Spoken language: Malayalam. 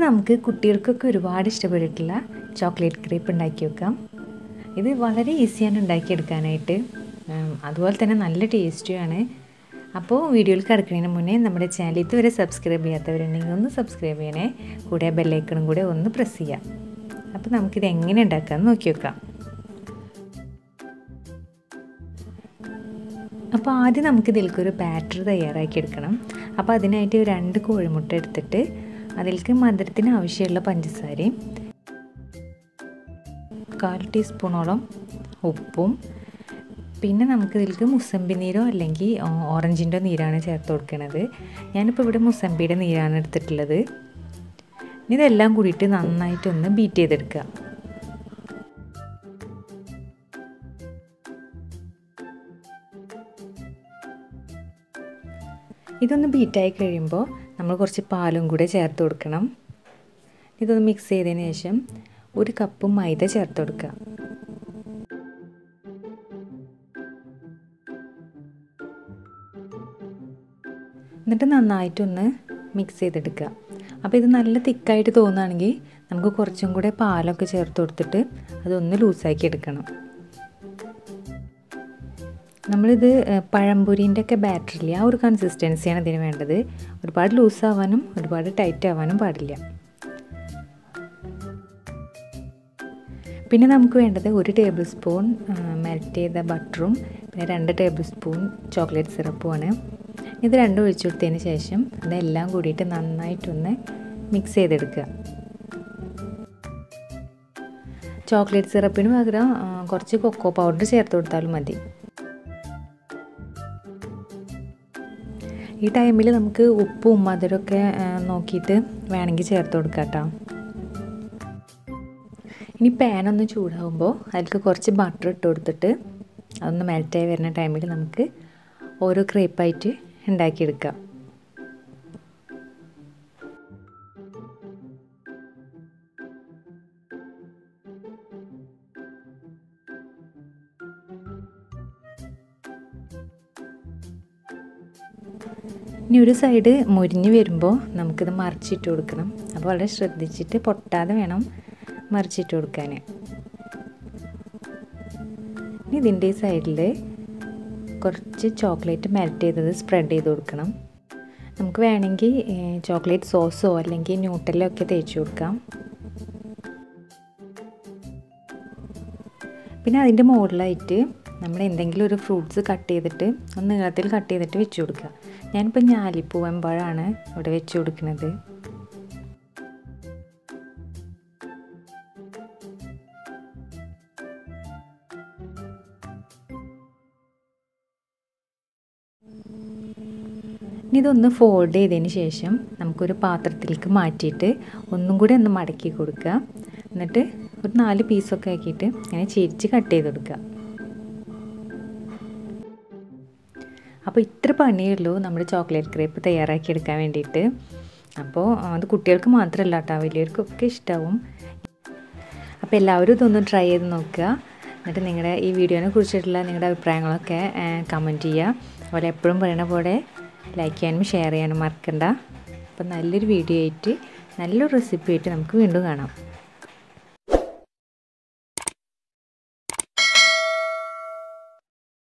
നമുക്ക് കുട്ടികൾക്കൊക്കെ ഒരുപാട് ഇഷ്ടപ്പെട്ടിട്ടുള്ള ചോക്ലേറ്റ് ക്രീപ്പ് ഉണ്ടാക്കി വെക്കാം ഇത് വളരെ ഈസിയാണ് ഉണ്ടാക്കിയെടുക്കാനായിട്ട് ഉം, അതുപോലെ തന്നെ നല്ല ടേസ്റ്റുമാണ് അപ്പോൾ വീഡിയോയിൽ കിടക്കുന്നതിന് മുന്നേ നമ്മുടെ ചാനൽ ഇതുവരെ സബ്സ്ക്രൈബ് ചെയ്യാത്തവരുണ്ടെങ്കിൽ ഒന്ന് സബ്സ്ക്രൈബ് ചെയ്യണേ കൂടെ ബെല്ലൈക്കണും കൂടെ ഒന്ന് പ്രസ് ചെയ്യാം അപ്പോൾ നമുക്കിത് എങ്ങനെ ഉണ്ടാക്കാമെന്ന് നോക്കി വെക്കാം അപ്പോൾ ആദ്യം നമുക്ക് ഇതിലേക്ക് ഒരു ബാറ്റർ തയ്യാറാക്കി എടുക്കണം അപ്പോൾ അതിനായിട്ട് ഒരു രണ്ട് കോഴിമുട്ട എടുത്തിട്ട് അതിലേക്ക് മധുരത്തിന് ആവശ്യമുള്ള പഞ്ചസാരയും കാൽ ടീസ്പൂണോളം ഉപ്പും പിന്നെ നമുക്ക് ഇതിലേക്ക് മുസമ്പി നീരോ അല്ലെങ്കിൽ ഓറഞ്ചിൻ്റെ നീരാണ് ചേർത്ത് കൊടുക്കുന്നത് ഞാനിപ്പോൾ ഇവിടെ മുസമ്പിയുടെ നീരാണ് എടുത്തിട്ടുള്ളത് ഇനി ഇതെല്ലാം കൂടിയിട്ട് നന്നായിട്ടൊന്ന് ബീറ്റ് ചെയ്തെടുക്കുക ഇതൊന്ന് ബീറ്റായി കഴിയുമ്പോൾ നമ്മൾ കുറച്ച് പാലും കൂടെ ചേർത്ത് കൊടുക്കണം ഇതൊന്ന് മിക്സ് ചെയ്തതിന് ശേഷം ഒരു കപ്പ് മൈദ ചേർത്ത് കൊടുക്കുക എന്നിട്ട് നന്നായിട്ടൊന്ന് മിക്സ് ചെയ്തെടുക്കുക അപ്പോൾ ഇത് നല്ല തിക്കായിട്ട് തോന്നുകയാണെങ്കിൽ നമുക്ക് കുറച്ചും കൂടെ പാലൊക്കെ ചേർത്ത് കൊടുത്തിട്ട് അതൊന്ന് ലൂസാക്കി എടുക്കണം നമ്മളിത് പഴംപൊരിൻ്റെ ഒക്കെ ബാറ്ററില്ല ആ ഒരു കൺസിസ്റ്റൻസിയാണ് ഇതിന് വേണ്ടത് ഒരുപാട് ലൂസ് ആവാനും ഒരുപാട് ടൈറ്റ് ആവാനും പാടില്ല പിന്നെ നമുക്ക് വേണ്ടത് ഒരു ടേബിൾ സ്പൂൺ മെൽറ്റ് ചെയ്ത ബട്ടറും പിന്നെ രണ്ട് ടേബിൾ സ്പൂൺ ചോക്ലേറ്റ് സിറപ്പുമാണ് ഇത് രണ്ടും ഒഴിച്ചു കൊടുത്തതിന് ശേഷം അതെല്ലാം കൂടിയിട്ട് നന്നായിട്ടൊന്ന് മിക്സ് ചെയ്തെടുക്കുക ചോക്ലേറ്റ് സിറപ്പിന് പകരം കുറച്ച് കൊക്കോ പൗഡർ ചേർത്ത് കൊടുത്താലും മതി ഈ ടൈമിൽ നമുക്ക് ഉപ്പും മധുരമൊക്കെ നോക്കിയിട്ട് വേണമെങ്കിൽ ചേർത്ത് കൊടുക്കാം കേട്ടോ ഇനി പാൻ ഒന്ന് ചൂടാകുമ്പോൾ അതിലേക്ക് കുറച്ച് ബട്ടർ ഇട്ട് കൊടുത്തിട്ട് അതൊന്ന് മെൽറ്റായി വരുന്ന ടൈമിൽ നമുക്ക് ഓരോ ക്രേപ്പായിട്ട് ഉണ്ടാക്കിയെടുക്കാം ഇനി ഒരു സൈഡ് മുരിഞ്ഞ് വരുമ്പോൾ നമുക്കിത് മറിച്ചിട്ട് കൊടുക്കണം അപ്പോൾ വളരെ ശ്രദ്ധിച്ചിട്ട് പൊട്ടാതെ വേണം മറിച്ചിട്ട് കൊടുക്കാൻ ഇനി ഇതിൻ്റെ സൈഡിൽ കുറച്ച് ചോക്ലേറ്റ് മെൽറ്റ് ചെയ്തത് സ്പ്രെഡ് ചെയ്ത് കൊടുക്കണം നമുക്ക് വേണമെങ്കിൽ ചോക്ലേറ്റ് സോസോ അല്ലെങ്കിൽ ന്യൂട്ടലോ ഒക്കെ തേച്ച് കൊടുക്കാം പിന്നെ അതിൻ്റെ മുകളിലായിട്ട് നമ്മൾ എന്തെങ്കിലും ഒരു ഫ്രൂട്ട്സ് കട്ട് ചെയ്തിട്ട് ഒന്ന് നീളത്തിൽ കട്ട് ചെയ്തിട്ട് വെച്ച് കൊടുക്കുക ഞാനിപ്പോൾ ഞാലിപ്പൂവമ്പഴമാണ് ഇവിടെ വെച്ച് കൊടുക്കുന്നത് ഇനി ഇതൊന്ന് ഫോൾഡ് ചെയ്തതിന് ശേഷം നമുക്കൊരു പാത്രത്തിലേക്ക് മാറ്റിയിട്ട് ഒന്നും കൂടി ഒന്ന് മടക്കി കൊടുക്കുക എന്നിട്ട് ഒരു നാല് പീസൊക്കെ ആക്കിയിട്ട് ഇങ്ങനെ ചിരിച്ച് കട്ട് ചെയ്ത് കൊടുക്കുക അപ്പോൾ ഇത്ര പണിയേ ഉള്ളൂ നമ്മുടെ ചോക്ലേറ്റ് ക്രേപ്പ് തയ്യാറാക്കി എടുക്കാൻ വേണ്ടിയിട്ട് അപ്പോൾ അത് കുട്ടികൾക്ക് മാത്രമല്ല കേട്ടോ വലിയവർക്കൊക്കെ ഇഷ്ടമാവും അപ്പോൾ എല്ലാവരും ഇതൊന്ന് ട്രൈ ചെയ്ത് നോക്കുക എന്നിട്ട് നിങ്ങളുടെ ഈ വീഡിയോനെ കുറിച്ചിട്ടുള്ള നിങ്ങളുടെ അഭിപ്രായങ്ങളൊക്കെ കമൻറ്റ് ചെയ്യുക അതുപോലെ എപ്പോഴും പറയുന്ന പോലെ ലൈക്ക് ചെയ്യാനും ഷെയർ ചെയ്യാനും മറക്കണ്ട അപ്പോൾ നല്ലൊരു വീഡിയോ ആയിട്ട് നല്ലൊരു റെസിപ്പി ആയിട്ട് നമുക്ക് വീണ്ടും കാണാം